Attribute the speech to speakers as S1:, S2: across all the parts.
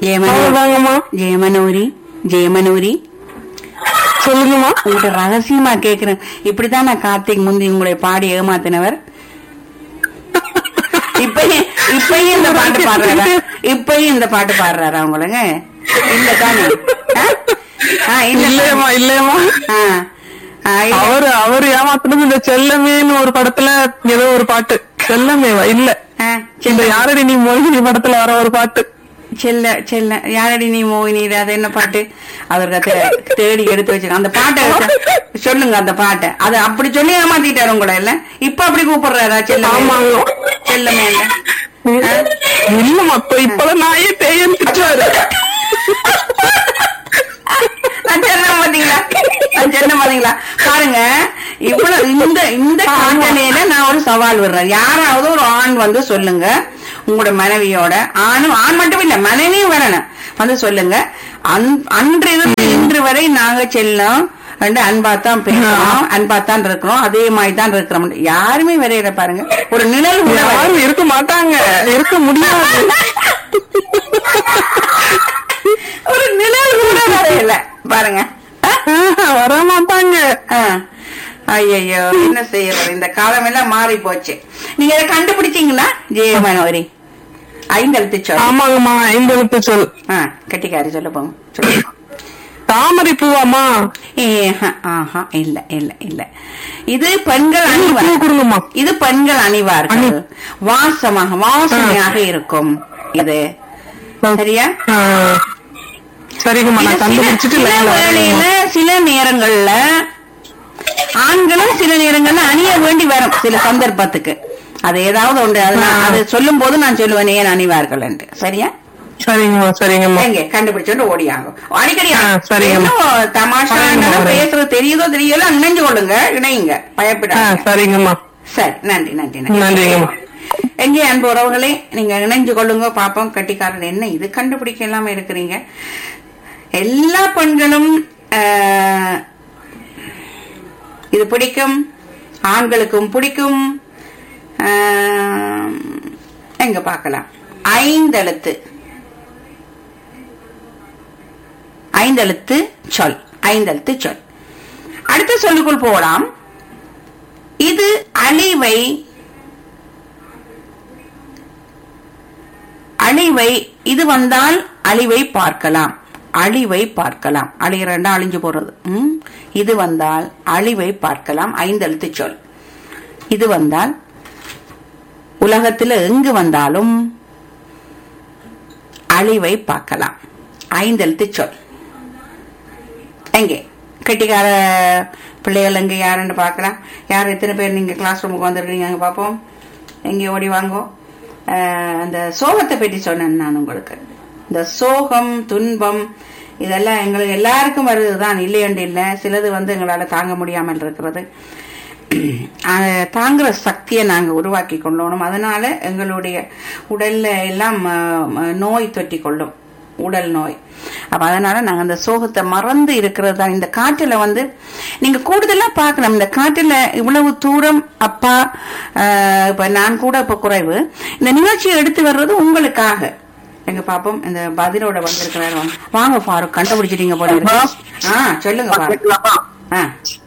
S1: ஜெயமனூரி
S2: அவ்வளவுதாங்கம்மா
S1: ஜெயமனூரி ஜெயமனூரி
S2: சொல்லுங்கம்மா
S1: உங்கள்கிட்ட ரகசியமா கேக்குறேன் இப்படித்தான் நான் கார்த்திக் முந்தி உங்களை பாடி ஏமாத்தினவர் இப்பயும் இப்பயும் இந்த பாட்டு பாடுறாரா இப்பயும் இந்த பாட்டு பாடுறாரா உங்களுக்கு இல்ல தானே ஆ? ஆ, இல்ல
S2: இல்லையம்மா இல்லையம்மா
S1: ஆ. ஆ, இல்ல.
S2: அவரு அவரு ஏமாத்துனது இந்த செல்லமேன்னு ஒரு படத்துல ஏதோ ஒரு பாட்டு செல்லமேவா இல்ல
S1: ஆ,
S2: இந்த
S1: செல்ல
S2: யாரடி நீ மோகினி படத்துல வர ஒரு பாட்டு
S1: செல்ல செல்ல யாரடி நீ மோகினி அது என்ன பாட்டு அவருக்கு தே- தேடி எடுத்து வச்சிருக்க அந்த பாட்டை வச்சா- சொல்லுங்க அந்த பாட்டை அது அப்படி சொல்லி ஏமாத்திட்டாரு உங்களை இல்ல இப்ப அப்படி கூப்பிடுறாரா செல்ல
S2: ஆமாங்க.
S1: செல்லமே இல்ல
S2: இல்லம்மா இப்ப இப்பதான் நாயே பேயன்னு திட்டுறாரு
S1: நான் சொன்னேன் பாத்தீங்களா நான் சொன்னேன் பாத்தீங்களா பாருங்க இவ்வளவு இந்த இந்த காட்டணையில நான் ஒரு சவால் விடுறேன் யாராவது ஒரு ஆண் வந்து சொல்லுங்க உங்களோட மனைவியோட ஆணும் ஆண் மட்டும் இல்ல மனைவியும் வரணும் வந்து சொல்லுங்க அன்- அன்றிலிருந்து இன்று வரை நாங்க செல்லும் ரெண்டு அன்பாத்தான் பேசுறோம் அன்பாத்தான் இருக்கிறோம் அதே மாதிரி தான் இருக்கிறோம் யாருமே வரையில பாருங்க ஒரு நிழல் கூட வரையல.
S2: யாரும் இருக்க மாட்டாங்க இருக்க முடியாது
S1: ஒரு நிழல் கூட வரையில பாருங்க ஆ?
S2: வர மாட்டாங்க
S1: ஐயோ என்ன செய்யறது இந்த காலம் எல்லாம் மாறி போச்சு நீங்க இதை கண்டுபிடிச்சீங்களா ஜெயமனோரி ஐந்தெழுத்து சொல்
S2: ஆமாங்கம்மா ஐந்து எழுத்து சொல்
S1: ஆ, கட்டிக்காரி சொல்ல போங்க சொல்லுங்க.
S2: தாமரை பூவாமா
S1: ஏ, ஆஹா, ஆஹா இல்ல இல்ல இல்ல இது பெண்கள்
S2: பூ
S1: அணிவார்
S2: கொடுங்கம்மா
S1: இது பெண்கள் அணிவார்கள்
S2: அணி.
S1: வாசமாக வாசனையாக இருக்கும் இது சரியா
S2: ஆ, சரிங்கம்மா
S1: இது
S2: நான்
S1: சில
S2: கண்டுபிடிச்சிட்டு
S1: சில
S2: லைன்ல
S1: வேளையில
S2: வரேங்கம்மா.
S1: சில நேரங்கள்ல ஆண்களும் சில நேரங்கள்ல அணிய வேண்டி வரும் சில சந்தர்ப்பத்துக்கு அது ஏதாவது ஒன்று அது நான் அது சொல்லும் போது நான் சொல்லுவேன் ஏன் அணிவார்கள் என்று சரியா
S2: சரிங்கம்மா சரிங்கம்மா
S1: எங்க கண்டுபிடிச்சோண்டு ஓடியாங்க அடிக்கடி
S2: ஆ, சரிங்கம்மா.
S1: இன்னும் தமாஷா
S2: சரிங்கம்மா,
S1: என்னன்னா,
S2: வரேன்.
S1: பேசுறது தெரியுதோ தெரியல இணைஞ்சு கொள்ளுங்க இணையுங்க
S2: ஆ
S1: பயப்படாத
S2: சரிங்கம்மா
S1: சரி நன்றி நன்றி
S2: நன்றிங்கம்மா.
S1: எங்கே அன்பு உறவுகளே நீங்க இணைஞ்சு கொள்ளுங்க பாப்போம் கட்டிக்காரன் என்ன இது கண்டுபிடிக்க இல்லாம இருக்கிறீங்க எல்லா பெண்களும் ஆஹ், இது பிடிக்கும் ஆண்களுக்கும் பிடிக்கும் ஆஹ், எங்க பார்க்கலாம் ஐந்தெழுத்து ஐந்தெழுத்து சொல் ஐந்தெழுத்து சொல் அடுத்த சொல்லுக்குள் போகலாம் இது அழிவை அழிவை இது வந்தால் அழிவை பார்க்கலாம் அழிவை பார்க்கலாம் அழிகிறண்டா அழிஞ்சு போறது ம்? இது வந்தால் அழிவை பார்க்கலாம் ஐந்தெழுத்து சொல் இது வந்தால் உலகத்துல எங்கு வந்தாலும் அழிவை பார்க்கலாம் ஐந்தெழுத்து சொல் எங்கே கெட்டிக்கார பிள்ளைகள் எங்க யாருன்னு பார்க்கலாம் யார் எத்தனை பேர் நீங்க கிளாஸ் ரூமுக்கு வந்திருக்கீங்க அங்க பார்ப்போம் எங்கே ஓடி வாங்கோ அஹ், அந்த சோகத்தை பற்றி சொன்னேன் நான் உங்களுக்கு இந்த சோகம் துன்பம் இதெல்லாம் எங்களுக்கு எல்லாருக்கும் வருதுதான் இல்லையண்டு இல்லை சிலது வந்து எங்களால தாங்க முடியாமல் இருக்கிறது அஹ், தாங்குற சக்தியை நாங்க உருவாக்கி கொள்ளணும் அதனால எங்களுடைய உடல்ல எல்லாம் அஹ், அஹ், நோய் தொட்டி கொள்ளும் உடல் நோய் அப்ப அதனால நாங்க அந்த சோகத்தை மறந்து இருக்கிறது தான் இந்த காட்டுல வந்து நீங்க கூடுதலா பார்க்கலாம் இந்த காட்டுல இவ்வளவு தூரம் அப்பா ஆஹ், இப்ப நான் கூட இப்ப குறைவு இந்த நிகழ்ச்சியை எடுத்து வர்றது உங்களுக்காக எங்க பாப்போம் இந்த பதிலோட வந்திருக்கிறாரு வாங்க. வாங்க ஃபாரூக் கண்டுபிடிச்சிட்டீங்க போல இருக்கு ஆ சொல்லுங்க ஃபாரூக் ஆ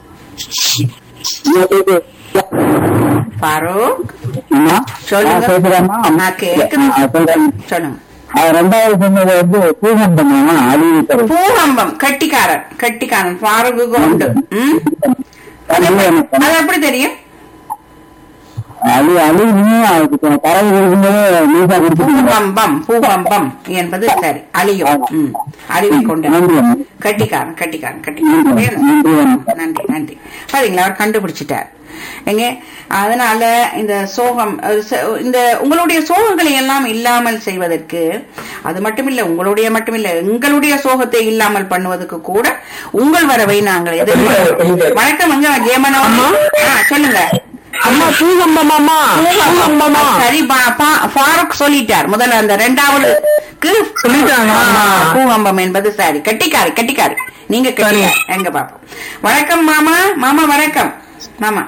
S1: ஃபாரூக் சொல்லுங்க நான் கேக்குறேன் சொல்லுங்க
S3: ரெண்டாவது சொன்னது வந்து பூகம்பமா அழிவு தரும்
S1: பூகம்பம் கட்டிக்காரன் கட்டிக்காரன் ஃபாரூக்கு உண்டு ம்? அது எப்படி தெரியும்
S3: அழி அழிவுமே அதுக்கு தரவு கொடுக்கும்போது நீசா கொடுத்துருக்கீங்க
S1: பூகம்பம் பூகம்பம் என்பது சரி அழியும் ம். அழிவை கொண்டு
S3: நன்றி அம்மா.
S1: கட்டிக்காரன் கட்டிக்காரன் கட்டிக்காரன் வேணும்.
S3: நன்றி அம்மா.
S1: நன்றி நன்றி பாத்தீங்களா அவர் கண்டுபிடிச்சிட்டார் எங்க அதனால இந்த சோகம் அஹ், ச- இந்த உங்களுடைய சோகங்களை எல்லாம் இல்லாமல் செய்வதற்கு அது மட்டுமில்ல உங்களுடைய மட்டுமில்ல எங்களுடைய சோகத்தை இல்லாமல் பண்ணுவதற்கு கூட உங்கள் வரவை நாங்கள் எதிர்பார்க்கிறோம் வணக்கம் எங்க ஜெயமனோ ஆ, சொல்லுங்க
S2: அம்மா பூகம்பமாமா பூகம்பமா
S1: சரி பா- பா- ஃபாரூக் சொல்லிட்டார் முதல்ல அந்த ரெண்டாவதுக்கு
S2: சொல்லிட்டாங்க.
S1: ஆ, பூகம்பம் என்பது சரி கட்டிக்காரு கட்டிக்காரு நீங்க கட்டிக்காரு எங்க பாப்போம் வணக்கம் மாமா மாமா வணக்கம் மாமா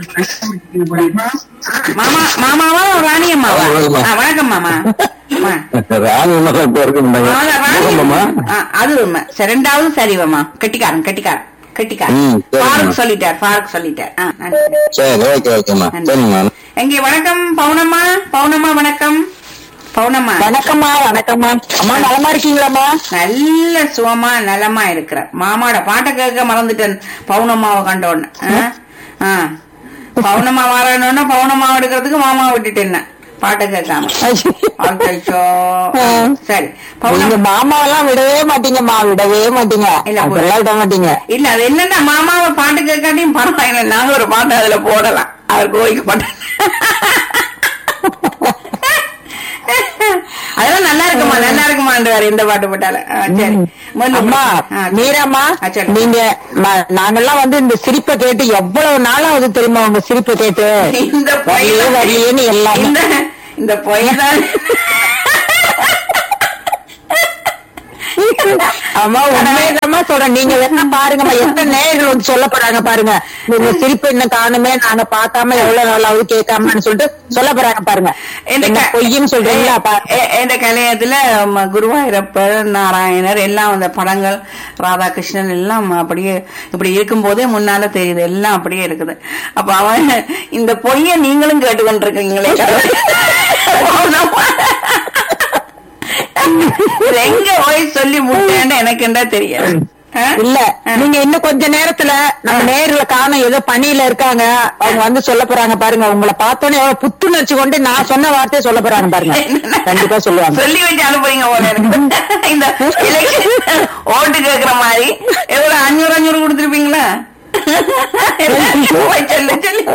S1: மாமா மாமாவா ராணி அம்மாவா ஆ, வணக்கம் மாமா ஆ,
S3: ராணி மரம் இப்ப இருக்கு
S1: ஆனா, ராணி-
S3: பூகம்பமா
S1: ஆ, அது உண்மை சரி, ரெண்டாவது சரிவம்மா கட்டிக்காரன் கட்டிக்காரன் கட்டிக்காரன்
S3: ம், சரிம்மா.
S1: ஃபாரூக் சொல்லிட்டார் ஃபாரூக் சொல்லிட்டார் ஆ, நன்றி.
S3: சரி ஓகே ஓகேம்மா சரிம்மா
S1: எங்கே வணக்கம் பவுனம்மா பவுனம்மா வணக்கம் பவுனம்மா
S2: வணக்கம்மா வணக்கம்மா அம்மா நலமா இருக்கீங்களாம்மா
S1: நல்ல சுகமா நலமா இருக்கிற மாமாட பாட்டை கேட்க மறந்துட்டேன் பவுனம்மாவை கண்ட உடனே ஆ? ஆ. பவுனம்மா வரணும்னா பவுனம்மாவை எடுக்கிறதுக்கு மாமா விட்டுட்டேன் பாட்டை கேட்காம அச்சோ. சரி
S2: நீங்க
S1: பவுனம்
S2: மாமாவெல்லாம் விடவே மாட்டீங்கம்மா விடவே மாட்டீங்க
S1: இல்ல, போ-
S2: அதெல்லாம் விட மாட்டீங்க
S1: இல்ல அது என்னன்னா மாமாவை பாட்டு கேட்காட்டியும் பரவாயில்ல நாங்க ஒரு பாட்டு அதுல போடலாம் அவர் கோவிக்க மாட்டேன் அதெல்லாம் நல்லா இருக்குமா நல்லா இருக்குமான்றாரு எந்த பாட்டு போட்டாலும் ஆ, சரி முதல்ல
S2: அம்மா
S1: ஆ, சரி.
S2: மீராம்மா
S1: ஆ, சரி.
S2: நீங்க ம- நாங்கெல்லாம் வந்து இந்த சிரிப்பை கேட்டு எவ்வளவு நாளாவது தெரியுமா உங்க சிரிப்பை கேட்டு
S1: இந்த பொய்
S2: வரியே வரிయేன்னு எல்லாமே
S1: இந்த இந்த பொய் தான்
S2: அம்மா உண்மையதாம்மா சொல்றேன் நீங்க வேணா பாருங்கம்மா எத்தனை நேயர்கள் வந்து சொல்ல போறாங்க பாருங்க நீங்க சிரிப்பு இன்னும் காணுமே நாங்க பார்க்காம எவ்வளவு நாளாவது கேட்காமன்னு சொல்லிட்டு சொல்ல போறாங்க பாருங்க
S1: இந்த
S2: என்ன
S1: க-
S2: பொய்ன்னு சொல்றீங்களா பா-
S1: எ- இந்த கலையத்துல ம, குருவாயூரப்பர் நாராயணர் எல்லாம் அந்த படங்கள் ராதாகிருஷ்ணன் எல்லாம் அப்படியே இப்படி இருக்கும்போதே முன்னால தெரியுது எல்லாம் அப்படியே இருக்குது அப்ப அவன் இந்த பொய்ய நீங்களும் கேட்டுக்கொண்டிருக்கீங்களே இது எங்க போய் சொல்லி முட்டேன்னு எனக்கு என்ன தெரியாது ஆ?
S2: இல்ல
S1: ஆ.
S2: நீங்க இன்னும் கொஞ்ச நேரத்துல நம்ம நேர்ல காணும் ஏதோ பணியில இருக்காங்க அவங்க வந்து சொல்ல போறாங்க பாருங்க உங்களை பார்த்தோன்னே எவ்வளவு புத்துணர்ச்சி கொண்டு நான் சொன்ன வார்த்தையை சொல்ல போறாங்க பாருங்க கண்டிப்பா சொல்லுவாங்க
S1: சொல்லி வச்சு அனுப்புறீங்க போல இருக்கு இந்த election ஓட்டு கேக்குற மாதிரி எவ்வளவு அஞ்சூறு அஞ்சூறு கொடுத்துருப்பீங்களா போய் சொல்லு சொல்லு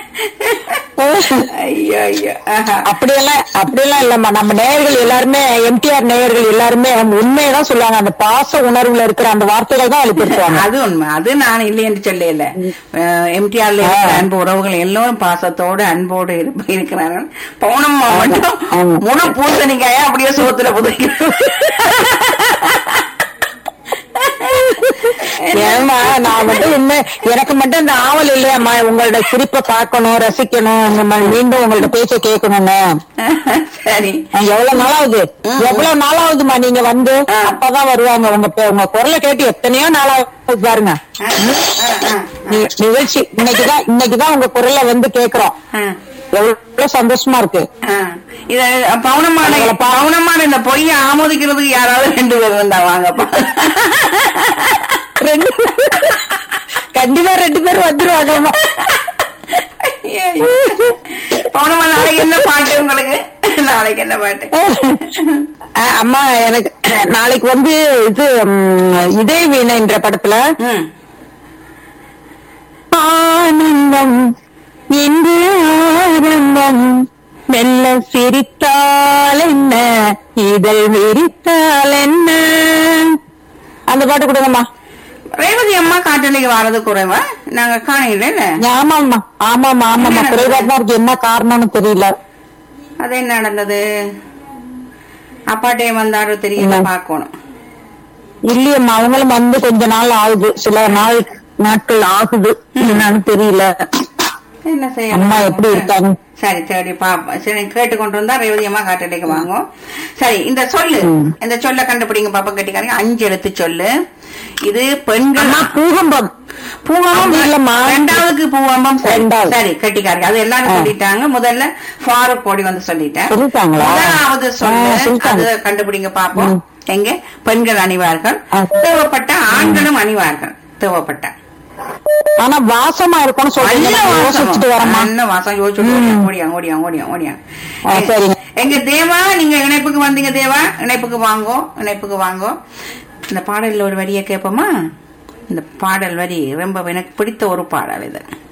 S1: ஐயோ ஐயோ ஆஹா.
S2: அப்படியெல்லாம் அப்படியெல்லாம் இல்லம்மா நம்ம நேயர்கள் எல்லாருமே எம்டிஆர் நேயர்கள் எல்லாருமே உண்மையதான் சொல்லுவாங்க அந்த பாச உணர்வுல இருக்கிற அந்த வார்த்தைகள் தான் வெளிப்படுத்துவாங்க
S1: அது உண்மை அது நான் இல்லை என்று சொல்லல எம்டிஆர்ல இருக்கிற அன்பு உறவுகள் எல்லோரும் பாசத்தோடு அன்போடு இருப்ப- இருக்கிறார்கள் பௌனம்மா மட்டும்
S2: ஆமா.
S1: முழு பூசணிக்காயா அப்படியே சோத்துல புதைக்கிறோம்
S2: ஏமா நான் மட்டும் உண்மை எனக்கு மட்டும் இந்த ஆவல் இல்லையாம்மா உங்களோட சிரிப்பை பார்க்கணும் ரசிக்கணும் உங்க ம- மீண்டும் உங்களோட பேச்சை கேட்கணும்னு
S1: சரி
S2: அஹ் எவ்வளவு நாளாவது எவ்வளவு நாளாவதுமா நீங்க வந்து அப்பதான் வருவாங்க உங்க பே- உங்க குரலை கேட்டு எத்தனையோ நாளாவது பாருங்க
S1: ஆ, ஆ, ஆ,
S2: நி- நிகழ்ச்சி இன்னைக்குதான் இன்னைக்குதான் உங்க குரலை வந்து கேக்குறோம்
S1: ஆ.
S2: எவ்வளவு சந்தோஷமா இருக்கு
S1: ஆ. இத பவுனமான பவுனமான இந்த பொய்ய ஆமோதிக்கிறதுக்கு யாராவது ரெண்டு பேர் வந்தா வாங்கப்பா
S2: ரெண்டு கண்டிப்பா ரெண்டு பேரும் வந்துருவாங்கம்மா
S1: பவுனமா நாளைக்கு என்ன பாட்டு உங்களுக்கு நாளைக்கு என்ன பாட்டு
S2: அஹ் அம்மா எனக்கு நாளைக்கு வந்து இது ம், இதே வீணைன்ற படத்துல
S1: ம்.
S2: ஆனந்தம் இன்று ஆரம்பம் மெல்ல சிரித்தால் என்ன இதழ் விரித்தால் என்ன அந்த பாட்டு கொடுங்கம்மா
S1: ரேவதி அம்மா காட்டலைக்கு வர்றது குறைவா நாங்க காணையில
S2: ஆமாம்மா ஆமாம்மா ஆமாம்மா குறைவா தான் இருக்கு என்ன காரணம்னு தெரியல
S1: அது என்ன நடந்தது அப்பாட்டே வந்தாரு தெரியல
S2: என்ன?
S1: பாக்கணும்
S2: இல்லையம்மா அவங்களும் வந்து கொஞ்ச நாள் ஆகுது சில நாள் நாட்கள் ஆகுது என்னன்னு தெரியல
S1: என்ன செய்ய
S2: அம்மா எப்படி இருக்காங்க
S1: சரி சரி பாப்பா சரி கேட்டு கொண்டு வந்தா ரேவதி அம்மா காட்டலைக்கு வாங்கும் சரி இந்த சொல்லு இந்த சொல்ல கண்டுபிடிங்க பாப்பா கட்டிக்காரங்க அஞ்சு எழுத்து சொல்லு இது பெண்கள்
S2: அம்மா பூகம்பம்
S1: பூவம்பம்
S2: அது இல்லம்மா.
S1: ரெண்டாவதுக்கு பூவம்பம் சரி
S2: ரெண்டாவது.
S1: சரி கட்டிக்காரங்க அது எல்லாரும் சொல்லிட்டாங்க முதல்ல ஃபாரூக் கோடி வந்து சொல்லிட்டேன்
S2: சொல்லிட்டாங்களா?
S1: முதலாவது சொல்லு
S2: ஆ, சொல்லிட்டாங்க.
S1: அது கண்டுபிடிங்க பாப்போம் எங்க பெண்கள் அணிவார்கள்
S2: ஆ.
S1: தேவைப்பட்ட ஆண்களும் அணிவார்கள் தேவைப்பட்ட
S2: ஆனா வாசமா இருக்கும்னு சொல்றீங்க
S1: நல்ல
S2: நான்
S1: வாசம்
S2: யோசிச்சுட்டு வரேம்மா
S1: நல்ல வாசம் யோசிச்சுட்டு ஓடியாங்க ஓடியாங்க ஓடியாங்க ஓடியாங்க ஓடியாங்க
S2: ஆ, சரிங்க.
S1: எங்க தேவா நீங்க இணைப்புக்கு வந்தீங்க தேவா இணைப்புக்கு வாங்கோ இணைப்புக்கு வாங்கோ இந்த பாடல்ல ஒரு வரியை கேட்போமா இந்த பாடல் வரி ரொம்ப எனக்கு பிடித்த ஒரு பாடல் இது